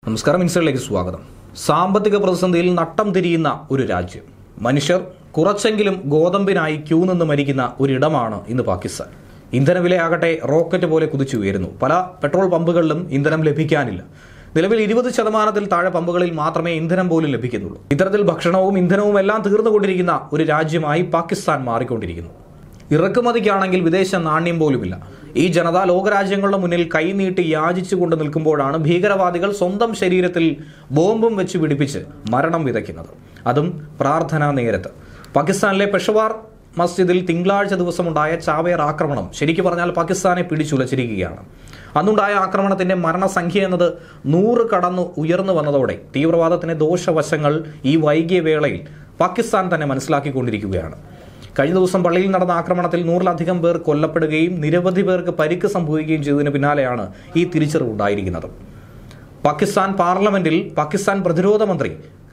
നമസ്കാരം ഇൻസൈഡിലേക്ക് സ്വാഗതം സാമ്പത്തിക പ്രതിസന്ധിയിൽ നട്ടം തിരിയുന്ന ഒരു രാജ്യം മനുഷ്യർ കുറച്ചെങ്കിലും ഗോതമ്പിനായി ക്യൂ നിന്ന് മരിക്കുന്ന ഒരിടമാണ് ഇന്ന് പാകിസ്ഥാൻ ഇന്ധനവിലയാകട്ടെ റോക്കറ്റ് പോലെ കുതിച്ചുയരുന്നു പല പെട്രോൾ പമ്പുകളിലും ഇന്ധനം ലഭിക്കാനില്ല നിലവിൽ ഇരുപത് ശതമാനത്തിൽ താഴെ പമ്പുകളിൽ മാത്രമേ ഇന്ധനം പോലും ലഭിക്കുന്നുള്ളൂ ഇത്തരത്തിൽ ഭക്ഷണവും ഇന്ധനവും എല്ലാം തീർന്നുകൊണ്ടിരിക്കുന്ന ഒരു രാജ്യമായി പാകിസ്ഥാൻ മാറിക്കൊണ്ടിരിക്കുന്നു ഇറക്കുമതിക്കാണെങ്കിൽ വിദേശ നാണ്യം പോലുമില്ല ഈ ജനത ലോകരാജ്യങ്ങളുടെ മുന്നിൽ കൈനീട്ടി യാചിച്ചുകൊണ്ട് നിൽക്കുമ്പോഴാണ് ഭീകരവാദികൾ സ്വന്തം ശരീരത്തിൽ ബോംബും വെച്ച് പിടിപ്പിച്ച് മരണം വിതയ്ക്കുന്നത് അതും പ്രാർത്ഥനാ നേരത്ത് പാകിസ്ഥാനിലെ പെഷവാർ മസ്ജിദിൽ തിങ്കളാഴ്ച ദിവസമുണ്ടായ ചാവേർ ആക്രമണം ശരിക്കു പറഞ്ഞാൽ പാകിസ്ഥാനെ പിടിച്ചുലച്ചിരിക്കുകയാണ് അന്നുണ്ടായ ആക്രമണത്തിന്റെ മരണസംഖ്യ എന്നത് നൂറ് കടന്നു ഉയർന്നു വന്നതോടെ തീവ്രവാദത്തിന്റെ ദോഷവശങ്ങൾ ഈ വൈകിയ വേളയിൽ പാകിസ്ഥാൻ തന്നെ മനസ്സിലാക്കിക്കൊണ്ടിരിക്കുകയാണ് കഴിഞ്ഞ ദിവസം പള്ളിയിൽ നടന്ന ആക്രമണത്തിൽ നൂറിലധികം പേർ കൊല്ലപ്പെടുകയും നിരവധി പേർക്ക് പരിക്ക് സംഭവിക്കുകയും ചെയ്തതിന് പിന്നാലെയാണ് ഈ തിരിച്ചറിവ് ഉണ്ടായിരിക്കുന്നത് പാകിസ്ഥാൻ പാർലമെന്റിൽ പാകിസ്ഥാൻ പ്രതിരോധ മന്ത്രി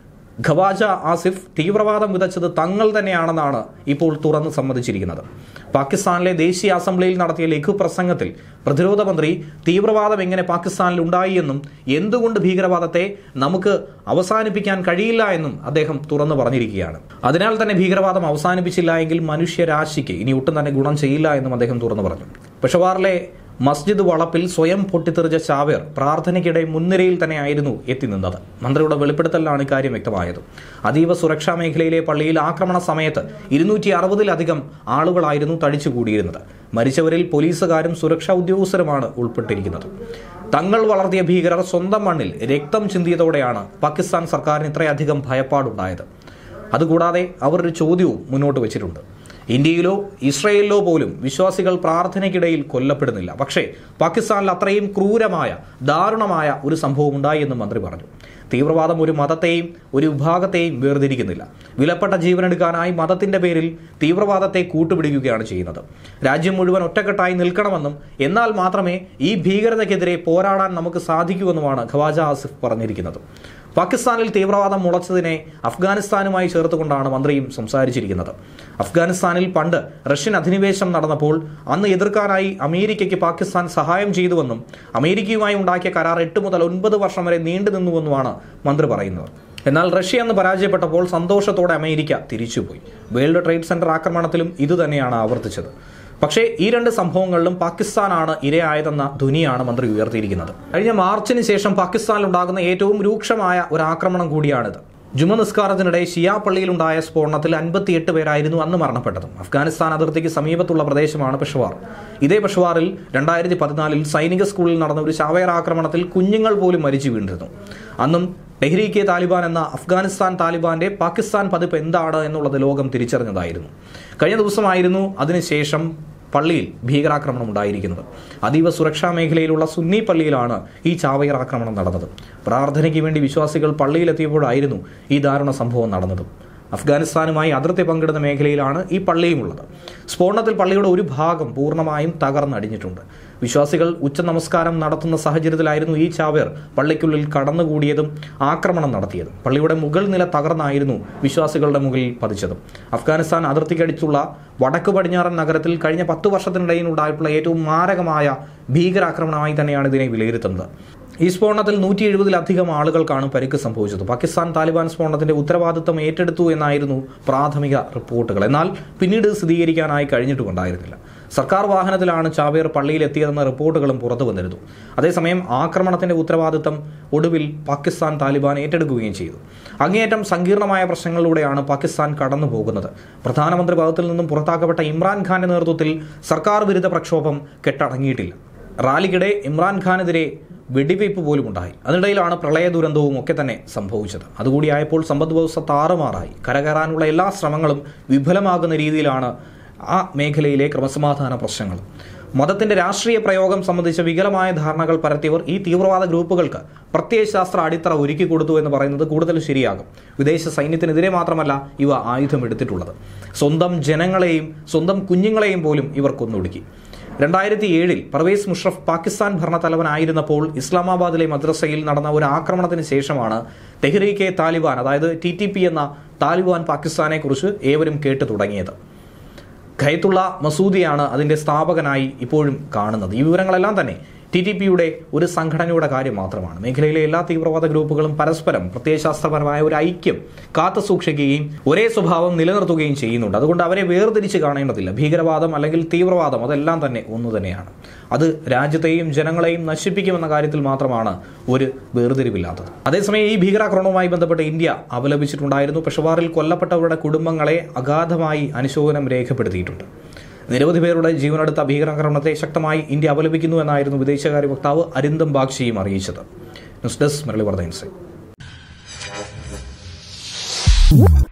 ഖവാജ ആസിഫ് തീവ്രവാദം വിതച്ചത് തങ്ങൾ തന്നെയാണെന്നാണ് ഇപ്പോൾ തുറന്ന് സമ്മതിച്ചിരിക്കുന്നത് പാകിസ്ഥാനിലെ ദേശീയ അസംബ്ലിയിൽ നടത്തിയ ലഘുപ്രസംഗത്തിൽ പ്രതിരോധ മന്ത്രി തീവ്രവാദം എങ്ങനെ പാകിസ്ഥാനിൽ ഉണ്ടായി എന്നും എന്തുകൊണ്ട് ഭീകരവാദത്തെ നമുക്ക് അവസാനിപ്പിക്കാൻ കഴിയില്ല എന്നും അദ്ദേഹം തുറന്നു പറഞ്ഞിരിക്കുകയാണ് അതിനാൽ തന്നെ ഭീകരവാദം അവസാനിപ്പിച്ചില്ല എങ്കിൽ മനുഷ്യരാശിക്ക് ഇനി ഒട്ടും തന്നെ ഗുണം ചെയ്യില്ല എന്നും അദ്ദേഹം തുറന്നു പറഞ്ഞു പെഷവാറിലെ മസ്ജിദ് വളപ്പിൽ സ്വയം പൊട്ടിത്തെറിച്ച ചാവേർ പ്രാർത്ഥനയ്ക്കിടെ മുൻനിരയിൽ തന്നെയായിരുന്നു എത്തി നിന്നത് മന്ത്രിയുടെ വെളിപ്പെടുത്തലിലാണ് ഇക്കാര്യം വ്യക്തമായത് അതീവ സുരക്ഷാ മേഖലയിലെ പള്ളിയിൽ ആക്രമണ സമയത്ത് ഇരുന്നൂറ്റി അറുപതിലധികം ആളുകളായിരുന്നു തടിച്ചുകൂടിയിരുന്നത് മരിച്ചവരിൽ പോലീസുകാരും സുരക്ഷാ ഉദ്യോഗസ്ഥരുമാണ് ഉൾപ്പെട്ടിരിക്കുന്നത് തങ്ങൾ വളർത്തിയ ഭീകരർ സ്വന്തം മണ്ണിൽ രക്തം ചിന്തിയതോടെയാണ് പാകിസ്ഥാൻ സർക്കാരിന് ഇത്രയധികം ഭയപ്പാടുണ്ടായത് അതുകൂടാതെ അവർ ഒരു ചോദ്യവും മുന്നോട്ട് വെച്ചിട്ടുണ്ട് ഇന്ത്യയിലോ ഇസ്രയേലിലോ പോലും വിശ്വാസികൾ പ്രാർത്ഥനയ്ക്കിടയിൽ കൊല്ലപ്പെടുന്നില്ല പക്ഷേ പാകിസ്ഥാനിൽ അത്രയും ക്രൂരമായ ദാരുണമായ ഒരു സംഭവം ഉണ്ടായി എന്ന് മന്ത്രി പറഞ്ഞു തീവ്രവാദം ഒരു മതത്തെയും ഒരു വിഭാഗത്തെയും വേർതിരിക്കുന്നില്ല വിലപ്പെട്ട ജീവനെടുക്കാനായി മതത്തിന്റെ പേരിൽ തീവ്രവാദത്തെ കൂട്ടുപിടിക്കുകയാണ് ചെയ്യുന്നത് രാജ്യം മുഴുവൻ ഒറ്റക്കെട്ടായി നിൽക്കണമെന്നും എന്നാൽ മാത്രമേ ഈ ഭീകരതയ്ക്കെതിരെ പോരാടാൻ നമുക്ക് സാധിക്കൂവെന്നുമാണ് ഖവാജ ആസിഫ് പറഞ്ഞിരിക്കുന്നത് പാകിസ്ഥാനിൽ തീവ്രവാദം മുളച്ചതിനെ അഫ്ഗാനിസ്ഥാനുമായി ചേർത്തുകൊണ്ടാണ് മന്ത്രിയും സംസാരിച്ചിരിക്കുന്നത് അഫ്ഗാനിസ്ഥാനിൽ പണ്ട് റഷ്യൻ അധിനിവേശം നടന്നപ്പോൾ അന്ന് എതിർക്കാനായി അമേരിക്കയ്ക്ക് പാകിസ്ഥാൻ സഹായം ചെയ്തുവെന്നും അമേരിക്കയുമായി ഉണ്ടാക്കിയ കരാർ എട്ട് മുതൽ ഒൻപത് വർഷം വരെ നീണ്ടു നിന്നുവെന്നുമാണ് മന്ത്രി പറയുന്നത് എന്നാൽ റഷ്യ അന്ന് പരാജയപ്പെട്ടപ്പോൾ സന്തോഷത്തോടെ അമേരിക്ക തിരിച്ചുപോയി വേൾഡ് ട്രേഡ് സെന്റർ ആക്രമണത്തിലും ഇതുതന്നെയാണ് ആവർത്തിച്ചത് പക്ഷേ ഈ രണ്ട് സംഭവങ്ങളിലും പാകിസ്ഥാനാണ് ഇരയായതെന്ന ധ്വനിയാണ് മന്ത്രി ഉയർത്തിയിരിക്കുന്നത് കഴിഞ്ഞ മാർച്ചിന് ശേഷം പാകിസ്ഥാനിൽ ഉണ്ടാകുന്ന ഏറ്റവും രൂക്ഷമായ ഒരു ആക്രമണം കൂടിയാണിത് ജുമ നിസ്കാരത്തിനിടെ ഷിയ പള്ളിയിലുണ്ടായ സ്ഫോടനത്തിൽ അൻപത്തിയെട്ട് പേരായിരുന്നു അന്ന് മരണപ്പെട്ടത് അഫ്ഗാനിസ്ഥാൻ അതിർത്തിക്ക് സമീപത്തുള്ള പ്രദേശമാണ് പെഷവാർ ഇതേ പെഷവാറിൽ രണ്ടായിരത്തി പതിനാലിൽ സൈനിക സ്കൂളിൽ നടന്ന ഒരു ചാവേർ ആക്രമണത്തിൽ കുഞ്ഞുങ്ങൾ പോലും മരിച്ചു വീണിരുന്നു അന്നും ടെഹ്രീക്കെ താലിബാൻ എന്ന അഫ്ഗാനിസ്ഥാൻ താലിബാന്റെ പാകിസ്ഥാൻ പതിപ്പ് എന്താണ് എന്നുള്ളത് ലോകം തിരിച്ചറിഞ്ഞതായിരുന്നു കഴിഞ്ഞ ദിവസമായിരുന്നു അതിനുശേഷം പള്ളിയിൽ ഭീകരാക്രമണം ഉണ്ടായിരിക്കുന്നത് അതീവ സുരക്ഷാ മേഖലയിലുള്ള സുന്നി പള്ളിയിലാണ് ഈ ചാവയർ ആക്രമണം നടന്നത് പ്രാർത്ഥനയ്ക്ക് വേണ്ടി വിശ്വാസികൾ പള്ളിയിലെത്തിയപ്പോഴായിരുന്നു ഈ ദാരുണ സംഭവം നടന്നത് അഫ്ഗാനിസ്ഥാനുമായി അതിർത്തി പങ്കിടുന്ന മേഖലയിലാണ് ഈ പള്ളിയുമുള്ളത് സ്ഫോടനത്തിൽ പള്ളിയുടെ ഒരു ഭാഗം പൂർണ്ണമായും തകർന്നടിഞ്ഞിട്ടുണ്ട് വിശ്വാസികൾ ഉച്ച നമസ്കാരം നടത്തുന്ന സാഹചര്യത്തിലായിരുന്നു ഈ ചാവേർ പള്ളിക്കുള്ളിൽ കടന്നുകൂടിയതും ആക്രമണം നടത്തിയതും പള്ളിയുടെ മുകൾ നില തകർന്നായിരുന്നു വിശ്വാസികളുടെ മുകളിൽ പതിച്ചതും അഫ്ഗാനിസ്ഥാൻ അതിർത്തിക്കടിച്ചുള്ള വടക്ക് പടിഞ്ഞാറൻ നഗരത്തിൽ കഴിഞ്ഞ പത്ത് വർഷത്തിനിടയിൽ ഉണ്ടായിട്ടുള്ള ഏറ്റവും മാരകമായ ഭീകരാക്രമണമായി തന്നെയാണ് ഇതിനെ വിലയിരുത്തുന്നത് ഈ സ്ഫോടനത്തിൽ നൂറ്റി എഴുപതിലധികം ആളുകൾക്കാണ് പരിക്ക് സംഭവിച്ചത് പാകിസ്ഥാൻ താലിബാൻ സ്ഫോടനത്തിന്റെ ഉത്തരവാദിത്തം ഏറ്റെടുത്തു എന്നായിരുന്നു പ്രാഥമിക റിപ്പോർട്ടുകൾ എന്നാൽ പിന്നീട് സ്ഥിരീകരിക്കാനായി കഴിഞ്ഞിട്ടുമുണ്ടായിരുന്നില്ല സർക്കാർ വാഹനത്തിലാണ് ചാവേർ പള്ളിയിലെത്തിയതെന്ന റിപ്പോർട്ടുകളും പുറത്തു വന്നിരുന്നു അതേസമയം ആക്രമണത്തിന്റെ ഉത്തരവാദിത്തം ഒടുവിൽ പാകിസ്ഥാൻ താലിബാൻ ഏറ്റെടുക്കുകയും ചെയ്തു അങ്ങേയറ്റം സങ്കീർണമായ പ്രശ്നങ്ങളിലൂടെയാണ് പാകിസ്ഥാൻ കടന്നു പോകുന്നത് പ്രധാനമന്ത്രി പദത്തിൽ നിന്നും പുറത്താക്കപ്പെട്ട ഇമ്രാൻഖാന്റെ നേതൃത്വത്തിൽ സർക്കാർ വിരുദ്ധ പ്രക്ഷോഭം കെട്ടടങ്ങിയിട്ടില്ല റാലിക്കിടെ ഇമ്രാൻഖാനെതിരെ വെടിവയ്പ് പോലും ഉണ്ടായി അതിനിടയിലാണ് പ്രളയ ദുരന്തവും ഒക്കെ തന്നെ സംഭവിച്ചത് അതുകൂടിയായപ്പോൾ സമ്പദ് വ്യവസ്ഥ താറുമാറായി കരകയറാനുള്ള എല്ലാ ശ്രമങ്ങളും വിഫലമാകുന്ന രീതിയിലാണ് ആ മേഖലയിലെ ക്രമസമാധാന പ്രശ്നങ്ങൾ മതത്തിന്റെ രാഷ്ട്രീയ പ്രയോഗം സംബന്ധിച്ച വികലമായ ധാരണകൾ പരത്തിയവർ ഈ തീവ്രവാദ ഗ്രൂപ്പുകൾക്ക് പ്രത്യയശാസ്ത്ര അടിത്തറ ഒരുക്കി കൊടുത്തു എന്ന് പറയുന്നത് കൂടുതൽ ശരിയാകും വിദേശ സൈന്യത്തിനെതിരെ മാത്രമല്ല ഇവ ആയുധം എടുത്തിട്ടുള്ളത് സ്വന്തം ജനങ്ങളെയും സ്വന്തം കുഞ്ഞുങ്ങളെയും പോലും ഇവർ കൊന്നൊടുക്കി രണ്ടായിരത്തി ഏഴിൽ പർവേസ് മുഷറഫ് പാകിസ്ഥാൻ ഭരണത്തലവനായിരുന്നപ്പോൾ ഇസ്ലാമാബാദിലെ മദ്രസയിൽ നടന്ന ഒരു ആക്രമണത്തിന് ശേഷമാണ് തെഹ്രീക്കെ താലിബാൻ അതായത് ടി ടി പി എന്ന താലിബാൻ പാകിസ്ഥാനെ കുറിച്ച് ഏവരും കേട്ടു തുടങ്ങിയത് ഖൈത്തുള്ള മസൂദിയാണ് അതിന്റെ സ്ഥാപകനായി ഇപ്പോഴും കാണുന്നത് ഈ വിവരങ്ങളെല്ലാം തന്നെ ടി ടി പിയുടെ ഒരു സംഘടനയുടെ കാര്യം മാത്രമാണ് മേഖലയിലെ എല്ലാ തീവ്രവാദ ഗ്രൂപ്പുകളും പരസ്പരം പ്രത്യയശാസ്ത്രപരമായ ഒരു ഐക്യം കാത്തു സൂക്ഷിക്കുകയും ഒരേ സ്വഭാവം നിലനിർത്തുകയും ചെയ്യുന്നുണ്ട് അതുകൊണ്ട് അവരെ വേർതിരിച്ച് കാണേണ്ടതില്ല ഭീകരവാദം അല്ലെങ്കിൽ തീവ്രവാദം അതെല്ലാം തന്നെ ഒന്നു തന്നെയാണ് അത് രാജ്യത്തെയും ജനങ്ങളെയും നശിപ്പിക്കുമെന്ന കാര്യത്തിൽ മാത്രമാണ് ഒരു വേർതിരിവില്ലാത്തത് അതേസമയം ഈ ഭീകരാക്രമണവുമായി ബന്ധപ്പെട്ട് ഇന്ത്യ അപലപിച്ചിട്ടുണ്ടായിരുന്നു പെഷവാറിൽ കൊല്ലപ്പെട്ടവരുടെ കുടുംബങ്ങളെ അഗാധമായി അനുശോചനം രേഖപ്പെടുത്തിയിട്ടുണ്ട് നിരവധി പേരുടെ ജീവനെടുത്ത ഭീകരാക്രമണത്തെ ശക്തമായി ഇന്ത്യ അപലപിക്കുന്നു എന്നായിരുന്നു വിദേശകാര്യ വക്താവ് അരിന്ദം ബാഗ്ഷിയും അറിയിച്ചത് ന്യൂസ് ഡെസ്ക് മുരളി വർദ്ധ ഇൻസൈറ്റ്